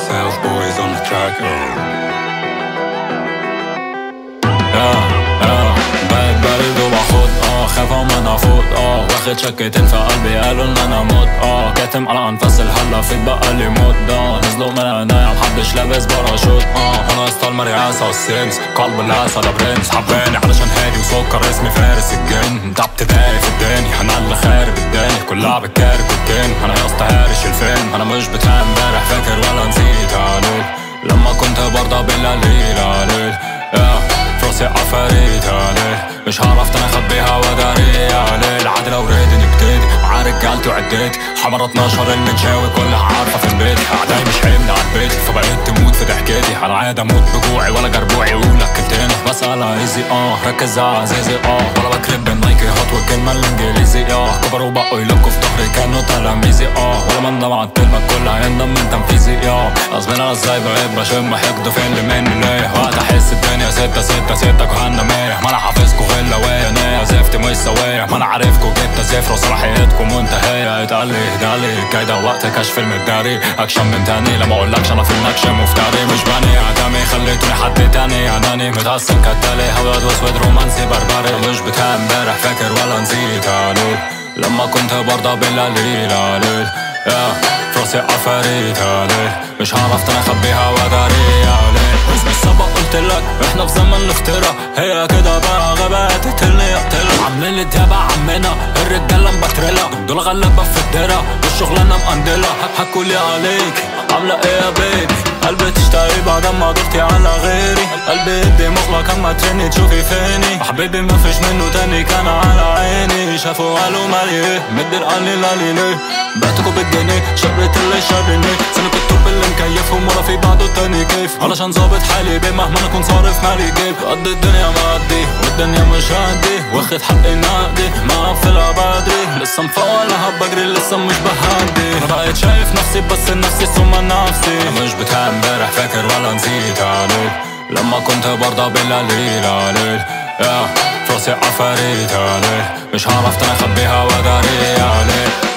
myself, boys on the track خاف من افوت اه واخد شكتين في قلبي قالوا ان انا موت اه كاتم على انفاس هلا فيك بقى لي موت ده نزلوا من عينيا محدش لابس باراشوت اه انا اسطى المرياسة والسيمس قلب العسل برنس حباني علشان هادي وسكر اسمي فارس الجن انت ابتدائي في الدنيا انا اللي خارب الدنيا كلها بتكارك والتاني انا يا اسطى هارش الفيلم انا مش بتاع امبارح فاكر ولا نسيت عليل لما كنت برضه بالليل عليل فراسي عفاريت عليه مش هعرف انا اخبيها وداريها عليه العدل اوريدي نكتدي مع رجالتي وعديت حمرة 12 المتشاوي كلها عارفة في البيت اعدائي مش حمل على البيت فبقيت تموت في ضحكتي انا عاد اموت بجوعي ولا جربوعي يقولك كلتين مسألة ايزي اه ركز على عزيزي اه ولا بكرب بالنايكي هات والكلمة الانجليزي اه كبروا بقوا يلكوا في ظهري كانوا تلاميذي اه ولا من مع الكلمة كلها يندم من تنفيذي اه اصبر ازاي بقيت بشم حقد فين اللي مني ليه وقت احس الدنيا ستة ستة ستة جهنمية ما انا حافظكوا غلة ويا نية زفت مش سوية ما انا عارفكوا جبت صفر وصلاحيتكم منتهية اتقلي اهدالي جاي ده وقت كشف المداري اكشن من تاني لما اقولكش انا في النكشة مفتري مش باني عدمي خليتوني حد تاني اناني متعصب كالتالي ابيض واسود رومانسي بربري مش بتاع امبارح فاكر ولا نسيت عليل لما كنت برضه بالليل عليل يا فراسي عفاريت عليه مش هعرف انا اخبيها وداري عليه مش بالسبق قلتلك احنا في زمن الاختراع هي كده بقى غابات تقتلني اقتلها عاملين لي ديابة عمنا الرجالة مبترلة دول غلابة في الدرة والشغلانة مقندلة حكولي عليك عاملة ايه يا بيبي قلبي تشتهي بعد ما ضغطي على غيري قلبي ادي مغلق اما ترني تشوفي فيني حبيبي ما فيش منه تاني كان على عيني شافوا قالوا مالي ايه مد القلي لالي ليه بعتكوا بالجنيه شريت اللي شرني سنة الطب اللي مكيفهم ورا في بعضه تاني كيف علشان ظابط حالي بيه مهما انا اكون صارف مالي جيب قد الدنيا معدي والدنيا مش هدي واخد حقي نقدي ما اقفلها بدري لسه مفوق لها بجري لسه مش بهدي انا بقيت شايف نفسي بس نفسي ثم نفسي أنا مش بتاع امبارح فاكر ولا نسيت عليل لما كنت برضه بالليل عليل يا فراسي عفاريت عليه مش هعرف انا اخبيها وداري عليه